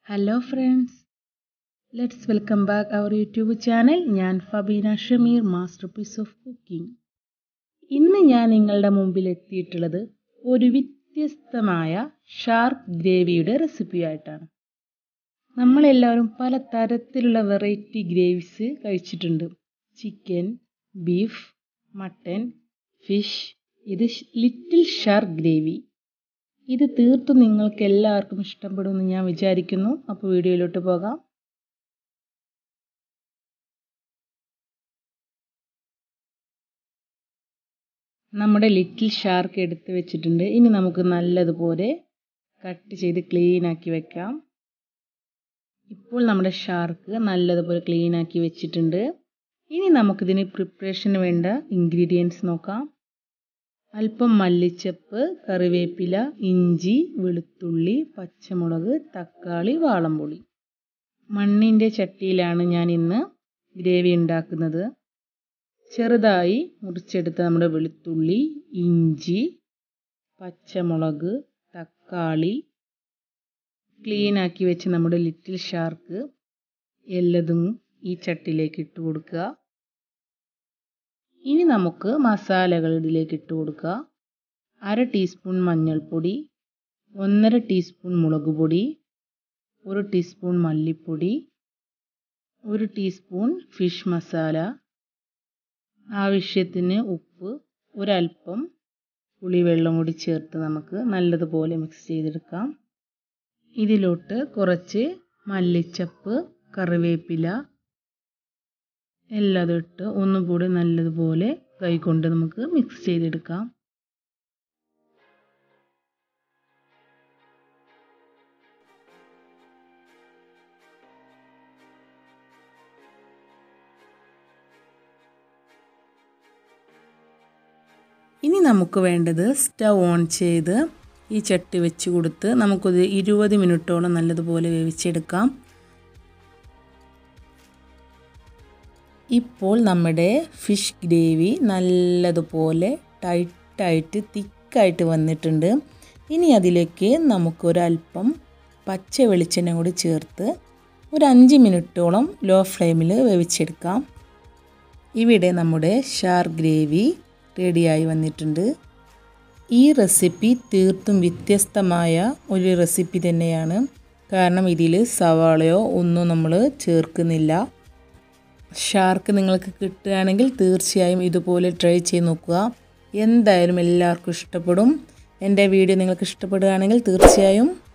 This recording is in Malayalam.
hello friends let's welcome back our YouTube channel ഞാൻ Fabeena Shameer masterpiece of cooking ഇന്ന് ഞാൻ നിങ്ങളുടെ മുമ്പിൽ എത്തിയിട്ടുള്ളത് ഒരു വ്യത്യസ്തമായ ഷാർപ്പ് ഗ്രേവിയുടെ റെസിപ്പി ആയിട്ടാണ് നമ്മളെല്ലാവരും പല തരത്തിലുള്ള വെറൈറ്റി ഗ്രേവീസ് കഴിച്ചിട്ടുണ്ട് ചിക്കൻ ബീഫ് മട്ടൻ ഫിഷ് ഇത് ലിറ്റിൽ ഷാർപ്പ് ഗ്രേവി ഇത് തീർത്തും നിങ്ങൾക്ക് എല്ലാവർക്കും ഇഷ്ടപ്പെടുമെന്ന് ഞാൻ വിചാരിക്കുന്നു അപ്പോൾ വീഡിയോയിലോട്ട് പോകാം നമ്മുടെ ലിറ്റിൽ ഷാർക്ക് എടുത്ത് വെച്ചിട്ടുണ്ട് ഇനി നമുക്ക് നല്ലതുപോലെ കട്ട് ചെയ്ത് ക്ലീൻ ആക്കി വെക്കാം ഇപ്പോൾ നമ്മുടെ ഷാർക്ക് നല്ലതുപോലെ ക്ലീൻ ആക്കി വെച്ചിട്ടുണ്ട് ഇനി നമുക്കിതിന് പ്രിപ്പറേഷന് വേണ്ട ഇൻഗ്രീഡിയൻസ് നോക്കാം അല്പം മല്ലിച്ചപ്പ് കറിവേപ്പില ഇഞ്ചി വെളുത്തുള്ളി പച്ചമുളക് തക്കാളി വാളംപുളി മണ്ണിൻ്റെ ചട്ടിയിലാണ് ഞാൻ ഇന്ന് ഗ്രേവി ഉണ്ടാക്കുന്നത് ചെറുതായി മുറിച്ചെടുത്ത നമ്മുടെ വെളുത്തുള്ളി ഇഞ്ചി പച്ചമുളക് തക്കാളി ക്ലീൻ ആക്കി വെച്ച് നമ്മുടെ ലിറ്റിൽ ഷാർക്ക് എല്ലതും ഈ ചട്ടിയിലേക്ക് ഇട്ട് കൊടുക്കുക ഇനി നമുക്ക് മസാലകൾ ഇതിലേക്ക് ഇട്ട് കൊടുക്കുക അര ടീസ്പൂൺ മഞ്ഞൾപ്പൊടി ഒന്നര ടീസ്പൂൺ മുളക് പൊടി ഒരു ടീസ്പൂൺ മല്ലിപ്പൊടി ഒരു ടീസ്പൂൺ ഫിഷ് മസാല ആവശ്യത്തിന് ഉപ്പ് ഒരൽപ്പം പുളിവെള്ളം കൂടി ചേർത്ത് നമുക്ക് നല്ലതുപോലെ മിക്സ് ചെയ്തെടുക്കാം ഇതിലോട്ട് കുറച്ച് മല്ലിച്ചപ്പ് കറിവേപ്പില എല്ലാം ഇട്ട് ഒന്നുകൂടി നല്ലതുപോലെ കൈകൊണ്ട് നമുക്ക് മിക്സ് ചെയ്തെടുക്കാം ഇനി നമുക്ക് വേണ്ടത് സ്റ്റവ് ഓൺ ചെയ്ത് ഈ ചട്ടി വെച്ച് കൊടുത്ത് നമുക്കൊരു ഇരുപത് മിനിറ്റോളം നല്ലതുപോലെ വേവിച്ചെടുക്കാം ഇപ്പോൾ നമ്മുടെ ഫിഷ് ഗ്രേവി നല്ലതുപോലെ ടൈറ്റായിട്ട് തിക്കായിട്ട് വന്നിട്ടുണ്ട് ഇനി അതിലേക്ക് നമുക്കൊരല്പം പച്ച വെളിച്ചെണ്ണ കൂടി ചേർത്ത് ഒരു അഞ്ച് മിനിറ്റോളം ലോ ഫ്ലെയിമിൽ വേവിച്ചെടുക്കാം ഇവിടെ നമ്മുടെ ഷാർ ഗ്രേവി റെഡിയായി വന്നിട്ടുണ്ട് ഈ റെസിപ്പി തീർത്തും വ്യത്യസ്തമായ ഒരു റെസിപ്പി തന്നെയാണ് കാരണം ഇതിൽ സവാളയോ ഒന്നും നമ്മൾ ചേർക്കുന്നില്ല ഷാർക്ക് നിങ്ങൾക്ക് കിട്ടുകയാണെങ്കിൽ തീർച്ചയായും ഇതുപോലെ ട്രൈ ചെയ്ത് നോക്കുക എന്തായാലും എല്ലാവർക്കും ഇഷ്ടപ്പെടും എൻ്റെ വീഡിയോ നിങ്ങൾക്ക് ഇഷ്ടപ്പെടുകയാണെങ്കിൽ തീർച്ചയായും